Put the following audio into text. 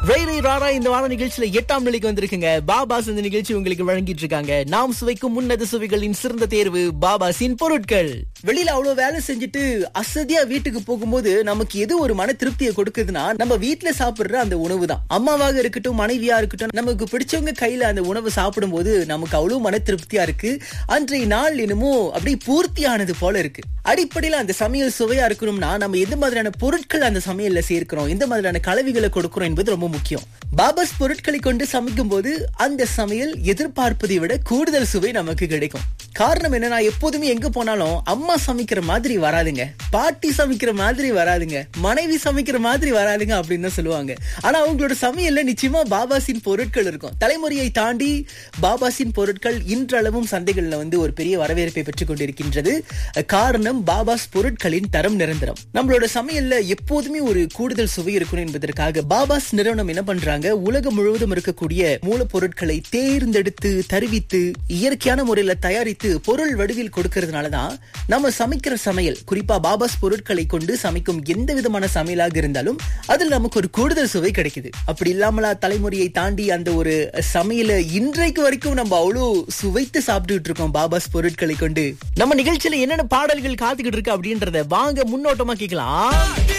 ரயிலை ராரா இந்த வார நிகழ்ச்சியில எட்டாம் நிலைக்கு வந்திருக்குங்க பாபாஸ் இந்த நிகழ்ச்சி உங்களுக்கு வழங்கிட்டு இருக்காங்க நாம் சுவைக்கும் உன்னத சுவைகளின் சிறந்த தேர்வு பாபாஸின் பொருட்கள் வெளியில அவ்வளவு வேலை செஞ்சுட்டு அசதியா வீட்டுக்கு போகும்போது நமக்கு எது ஒரு மன திருப்தியை கொடுக்குதுன்னா நம்ம வீட்டுல சாப்பிடுற அந்த உணவு தான் அம்மாவாக இருக்கட்டும் மனைவியா இருக்கட்டும் நமக்கு பிடிச்சவங்க கையில அந்த உணவு சாப்பிடும்போது நமக்கு அவ்வளவு மன திருப்தியா இருக்கு அன்றைய நாள் என்னமோ அப்படியே பூர்த்தியானது போல இருக்கு அடிப்படையில அந்த சமையல் சுவையா இருக்கணும்னா நம்ம எந்த மாதிரியான பொருட்கள் அந்த சமையல்ல சேர்க்கிறோம் எந்த மாதிரியான கலவைகளை கொடுக்கிறோம் என்பது ரொம்ப முக்கியம் பாபாஸ் பொருட்களை கொண்டு சமைக்கும் போது அந்த சமையல் எதிர்பார்ப்பதை விட கூடுதல் சுவை நமக்கு கிடைக்கும் காரணம் என்னன்னா எப்போதுமே எங்க போனாலும் அம்மா சமைக்கிற மாதிரி வராதுங்க பாட்டி சமைக்கிற மாதிரி வராதுங்க மனைவி சமைக்கிற மாதிரி வராதுங்க அப்படின்னு தான் சொல்லுவாங்க ஆனா அவங்களோட சமையல்ல நிச்சயமா பாபாசின் பொருட்கள் இருக்கும் தலைமுறையை தாண்டி பாபாசின் பொருட்கள் இன்றளவும் சந்தைகள்ல வந்து ஒரு பெரிய வரவேற்பை பெற்றுக் கொண்டிருக்கின்றது காரணம் பாபாஸ் பொருட்களின் தரம் நிரந்தரம் நம்மளோட சமையல்ல எப்போதுமே ஒரு கூடுதல் சுவை இருக்கணும் என்பதற்காக பாபாஸ் நிறுவனம் என்ன பண்றாங்க உலகம் முழுவதும் இருக்கக்கூடிய மூலப்பொருட்களை தேர்ந்தெடுத்து தருவித்து இயற்கையான முறையில தயாரித்து பொருள் வடிவில் கொடுக்கறதுனாலதான் நம்ம சமைக்கிற சமையல் குறிப்பா பாபாஸ் பொருட்களை கொண்டு சமைக்கும் எந்த விதமான சமையலாக இருந்தாலும் அதில் நமக்கு ஒரு கூடுதல் சுவை கிடைக்குது அப்படி இல்லாமலா தலைமுறையை தாண்டி அந்த ஒரு சமையல இன்றைக்கு வரைக்கும் நம்ம அவ்வளவு சுவைத்து சாப்பிட்டுட்டு இருக்கோம் பாபாஸ் பொருட்களை கொண்டு நம்ம நிகழ்ச்சியில என்னென்ன பாடல்கள் காத்துக்கிட்டு இருக்கு அப்படின்றத வாங்க முன்னோட்டமா கேட்கலாம்